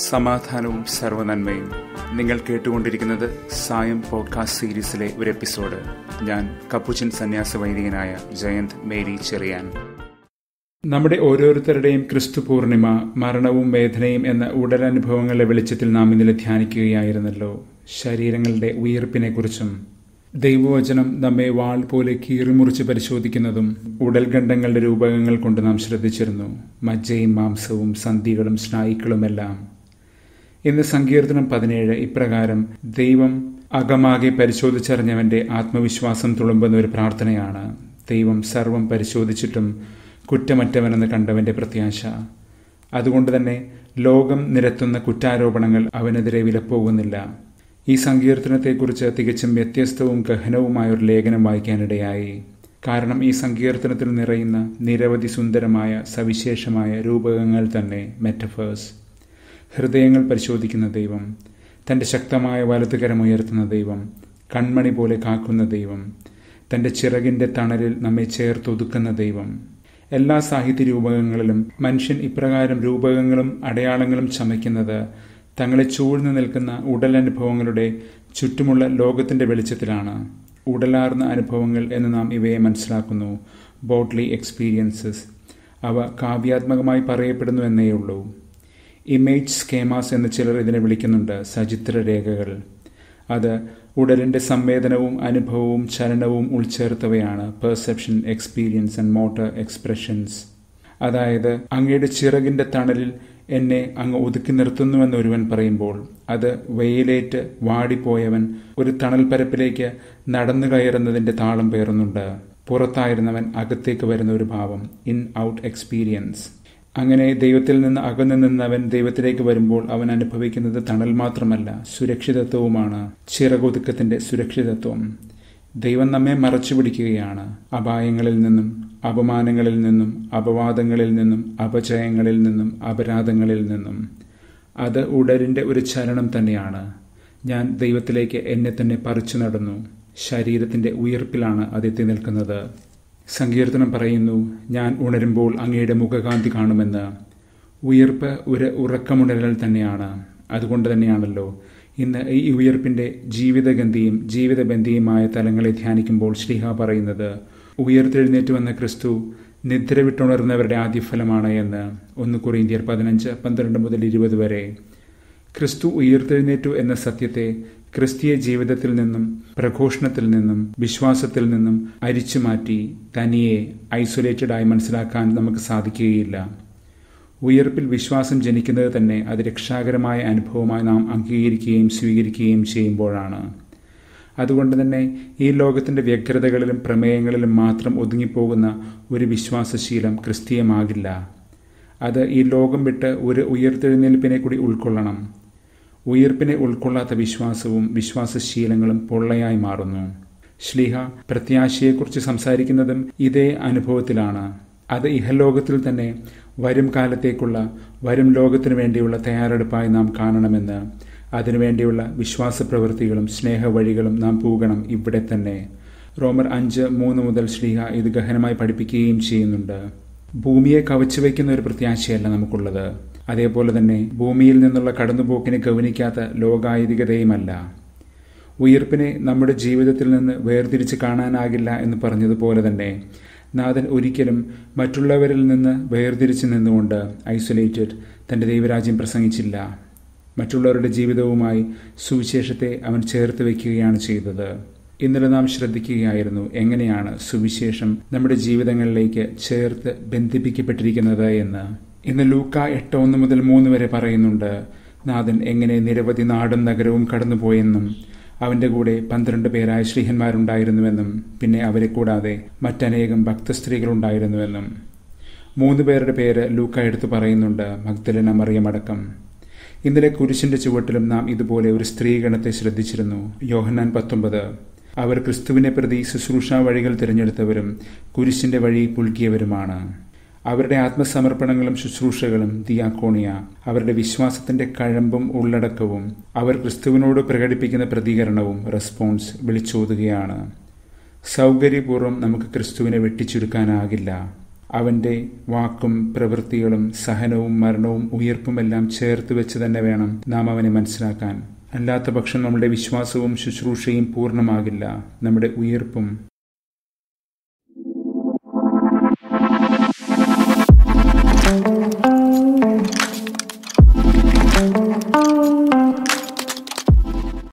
സമാധാനവും സർവനന്മയും നിങ്ങൾ കേട്ടുകൊണ്ടിരിക്കുന്നത് സായം പോഡ്കാസ്റ്റ് സീരീസിലെ ഒരു എപ്പിസോഡ് ഞാൻ കപ്പുച്ചൻ സന്യാസ വൈദികനായ ജയന്ത് മേരി ചെറിയാൻ നമ്മുടെ ഓരോരുത്തരുടെയും ക്രിസ്തു പൂർണിമ മരണവും വേദനയും എന്ന ഉടലനുഭവങ്ങളുടെ വെളിച്ചത്തിൽ നാം ഇന്നലെ ധ്യാനിക്കുകയായിരുന്നല്ലോ ശരീരങ്ങളുടെ ഉയർപ്പിനെക്കുറിച്ചും ദൈവവചനം നമ്മെ വാൾ പോലെ കീറിമുറിച്ച് പരിശോധിക്കുന്നതും ഉടൽഖണ്ഡങ്ങളുടെ രൂപകങ്ങൾ കൊണ്ട് നാം ശ്രദ്ധിച്ചിരുന്നു മജ്ജയും മാംസവും സന്ധികളും സ്നായുക്കളുമെല്ലാം ഇന്ന് സങ്കീർത്തനം പതിനേഴ് ഇപ്രകാരം ദൈവം അകമാകെ പരിശോധിച്ചറിഞ്ഞവന്റെ ആത്മവിശ്വാസം തുളുമ്പുന്ന ഒരു പ്രാർത്ഥനയാണ് ദൈവം സർവം പരിശോധിച്ചിട്ടും കുറ്റമറ്റവനെന്ന് കണ്ടവന്റെ പ്രത്യാശ അതുകൊണ്ട് തന്നെ ലോകം നിരത്തുന്ന കുറ്റാരോപണങ്ങൾ അവനെതിരെ വിലപ്പോകുന്നില്ല ഈ സങ്കീർത്തനത്തെക്കുറിച്ച് തികച്ചും വ്യത്യസ്തവും ഗഹനവുമായ ഒരു ലേഖനം വായിക്കാനിടയായി കാരണം ഈ സങ്കീർത്തനത്തിൽ നിറയുന്ന നിരവധി സുന്ദരമായ സവിശേഷമായ രൂപകങ്ങൾ തന്നെ മെറ്റഫേഴ്സ് ഹൃദയങ്ങൾ പരിശോധിക്കുന്ന ദൈവം തൻ്റെ ശക്തമായ വലതുകരമുയർത്തുന്ന ദൈവം കൺമണി പോലെ കാക്കുന്ന ദൈവം തൻ്റെ ചിറകിൻ്റെ തണലിൽ നമ്മെ ചേർത്തൊതുക്കുന്ന ദൈവം എല്ലാ സാഹിത്യ രൂപകങ്ങളിലും മനുഷ്യൻ ഇപ്രകാരം രൂപകങ്ങളും അടയാളങ്ങളും ചമയ്ക്കുന്നത് തങ്ങളെ ചൂഴ്ന്നു നിൽക്കുന്ന ഉടലനുഭവങ്ങളുടെ ചുറ്റുമുള്ള ലോകത്തിൻ്റെ വെളിച്ചത്തിലാണ് ഉടലാർന്ന അനുഭവങ്ങൾ എന്ന് നാം ഇവയെ മനസ്സിലാക്കുന്നു ബോട്ട്ലി എക്സ്പീരിയൻസസ് അവ കാവ്യാത്മകമായി പറയപ്പെടുന്നു എന്നേ ഉള്ളൂ ഇമേജ് സ്കേമാസ് എന്ന് ചിലർ ഇതിനെ വിളിക്കുന്നുണ്ട് സചിത്ര രേഖകൾ അത് ഉടലിൻ്റെ സംവേദനവും അനുഭവവും ചലനവും ഉൾച്ചേർത്തവയാണ് perception experience and motor expressions അതായത് അങ്ങയുടെ ചിറകിൻ്റെ തണലിൽ എന്നെ അങ്ങ് ഒതുക്കി നിർത്തുന്നുവെന്ന് ഒരുവൻ പറയുമ്പോൾ അത് വെയിലേറ്റ് വാടിപ്പോയവൻ ഒരു തണൽപ്പരപ്പിലേക്ക് നടന്നു കയറുന്നതിൻ്റെ താളം പേറുന്നുണ്ട് പുറത്തായിരുന്നവൻ അകത്തേക്ക് വരുന്ന ഒരു ഭാവം ഇൻ ഔട്ട് എക്സ്പീരിയൻസ് അങ്ങനെ ദൈവത്തിൽ നിന്ന് അകന്നു നിന്നവൻ ദൈവത്തിലേക്ക് വരുമ്പോൾ അവൻ അനുഭവിക്കുന്നത് തണൽ മാത്രമല്ല സുരക്ഷിതത്വവുമാണ് ചിറകൊതുക്കത്തിന്റെ സുരക്ഷിതത്വം ദൈവം നമ്മെ മറച്ചു പിടിക്കുകയാണ് അപായങ്ങളിൽ നിന്നും അപമാനങ്ങളിൽ നിന്നും അപവാദങ്ങളിൽ നിന്നും അപജയങ്ങളിൽ നിന്നും അപരാധങ്ങളിൽ നിന്നും അത് ഉടലിൻ്റെ ഒരു ചലനം തന്നെയാണ് ഞാൻ ദൈവത്തിലേക്ക് എന്നെ തന്നെ പറിച്ചു നടന്നു ശരീരത്തിൻ്റെ ഉയർപ്പിലാണ് അതെത്തി നിൽക്കുന്നത് സങ്കീർത്തനം പറയുന്നു ഞാൻ ഉണരുമ്പോൾ അങ്ങയുടെ മുഖകാന്തി കാണുമെന്ന് ഉയർപ്പ് ഒരു ഉറക്കമുണരൽ തന്നെയാണ് അതുകൊണ്ട് തന്നെയാണല്ലോ ഇന്ന് ഈ ഉയർപ്പിന്റെ ജീവിതഗന്ധിയും ജീവിതബന്ധിയുമായ തലങ്ങളെ ധ്യാനിക്കുമ്പോൾ ശ്രീഹ പറയുന്നത് ഉയർത്തെഴുന്നേറ്റ് വന്ന ക്രിസ്തു നിദ്ര വിട്ടുണർന്നവരുടെ ആദ്യഫലമാണ് എന്ന് ഒന്ന് കൊറിയന്ത്യർ പതിനഞ്ച് പന്ത്രണ്ട് മുതൽ ഇരുപത് വരെ ക്രിസ്തു ഉയർത്തെഴുന്നേറ്റു എന്ന സത്യത്തെ ക്രിസ്തീയ ജീവിതത്തിൽ നിന്നും പ്രഘോഷണത്തിൽ നിന്നും വിശ്വാസത്തിൽ നിന്നും അരിച്ചു മാറ്റി തനിയെ ഐസൊലേറ്റഡ് ആയി മനസ്സിലാക്കാൻ നമുക്ക് സാധിക്കുകയില്ല ഉയർപ്പിൽ വിശ്വാസം ജനിക്കുന്നത് തന്നെ അത് രക്ഷാകരമായ അനുഭവമായി നാം അംഗീകരിക്കുകയും സ്വീകരിക്കുകയും ചെയ്യുമ്പോഴാണ് അതുകൊണ്ട് തന്നെ ഈ ലോകത്തിൻ്റെ വ്യഗ്രതകളിലും പ്രമേയങ്ങളിലും മാത്രം ഒതുങ്ങിപ്പോകുന്ന ഒരു വിശ്വാസശീലം ക്രിസ്തീയമാകില്ല അത് ഈ ലോകം വിട്ട് ഒരു ഉയർത്തെഴുന്നേൽപ്പിനെ കൂടി ഉൾക്കൊള്ളണം ഉയർപ്പിനെ ഉൾക്കൊള്ളാത്ത വിശ്വാസവും വിശ്വാസശീലങ്ങളും പൊള്ളയായി മാറുന്നു ശ്ലീഹ പ്രത്യാശയെക്കുറിച്ച് സംസാരിക്കുന്നതും ഇതേ അനുഭവത്തിലാണ് അത് ഇഹലോകത്തിൽ തന്നെ വരും കാലത്തേക്കുള്ള വരും ലോകത്തിനു വേണ്ടിയുള്ള തയ്യാറെടുപ്പായി നാം കാണണമെന്ന് അതിനുവേണ്ടിയുള്ള വിശ്വാസ പ്രവൃത്തികളും സ്നേഹവഴികളും നാം പോകണം ഇവിടെ തന്നെ റോമർ അഞ്ച് മൂന്ന് മുതൽ ശ്ലീഹ ഇത് ഗഹനമായി പഠിപ്പിക്കുകയും ചെയ്യുന്നുണ്ട് ഭൂമിയെ കവച്ചു വയ്ക്കുന്ന ഒരു പ്രത്യാശയല്ല നമുക്കുള്ളത് അതേപോലെ തന്നെ ഭൂമിയിൽ നിന്നുള്ള കടന്നുപോക്കിനെ ഗവനിക്കാത്ത ലോകായുധികതയുമല്ല ഉയർപ്പിനെ നമ്മുടെ ജീവിതത്തിൽ നിന്ന് വേർതിരിച്ച് കാണാനാകില്ല എന്ന് പറഞ്ഞതുപോലെ തന്നെ നാഥൻ ഒരിക്കലും മറ്റുള്ളവരിൽ നിന്ന് വേർതിരിച്ച് നിന്നുകൊണ്ട് ഐസൊലേറ്റഡ് തൻ്റെ ദൈവരാജ്യം പ്രസംഗിച്ചില്ല മറ്റുള്ളവരുടെ ജീവിതവുമായി സുവിശേഷത്തെ അവൻ ചേർത്ത് വയ്ക്കുകയാണ് ചെയ്തത് ഇന്നലെ നാം ശ്രദ്ധിക്കുകയായിരുന്നു എങ്ങനെയാണ് സുവിശേഷം നമ്മുടെ ജീവിതങ്ങളിലേക്ക് ചേർത്ത് ബന്ധിപ്പിക്കപ്പെട്ടിരിക്കുന്നത് എന്ന് ഇന്ന് ലൂക്ക എട്ട് ഒന്ന് മുതൽ മൂന്ന് വരെ പറയുന്നുണ്ട് നാഥൻ എങ്ങനെ നിരവധി നാടും നഗരവും കടന്നുപോയെന്നും അവന്റെ കൂടെ പന്ത്രണ്ട് പേരായ ശ്രീഹന്മാരുണ്ടായിരുന്നുവെന്നും പിന്നെ അവരെ കൂടാതെ മറ്റനേകം ഭക്തസ്ത്രീകളുണ്ടായിരുന്നുവെന്നും മൂന്ന് പേരുടെ പേര് ലൂക്ക എടുത്തു പറയുന്നുണ്ട് മഗ്ദലന മറിയമടക്കം ഇന്നലെ കുരിശിന്റെ ചുവട്ടിലും നാം ഇതുപോലെ ഒരു സ്ത്രീഗണത്തെ ശ്രദ്ധിച്ചിരുന്നു യോഹന്നാൻ പത്തൊമ്പത് അവർ ക്രിസ്തുവിനെ പ്രതി ശുശ്രൂഷ വഴികൾ തിരഞ്ഞെടുത്തവരും കുരിശിന്റെ വഴി പുൽകിയവരുമാണ് അവരുടെ ആത്മസമർപ്പണങ്ങളും ശുശ്രൂഷകളും ദിയാക്കോണിയ അവരുടെ വിശ്വാസത്തിന്റെ കഴമ്പും ഉള്ളടക്കവും അവർ ക്രിസ്തുവിനോട് പ്രകടിപ്പിക്കുന്ന പ്രതികരണവും റെസ്പോൺസ് വിളിച്ചോതുകയാണ് സൗകര്യപൂർവ്വം നമുക്ക് ക്രിസ്തുവിനെ വെട്ടിച്ചുരുക്കാനാകില്ല അവന്റെ വാക്കും പ്രവൃത്തികളും സഹനവും മരണവും ഉയർപ്പുമെല്ലാം ചേർത്ത് വെച്ച് തന്നെ വേണം നാം അവനെ മനസ്സിലാക്കാൻ അല്ലാത്ത പക്ഷം നമ്മുടെ വിശ്വാസവും ശുശ്രൂഷയും പൂർണ്ണമാകില്ല നമ്മുടെ ഉയർപ്പും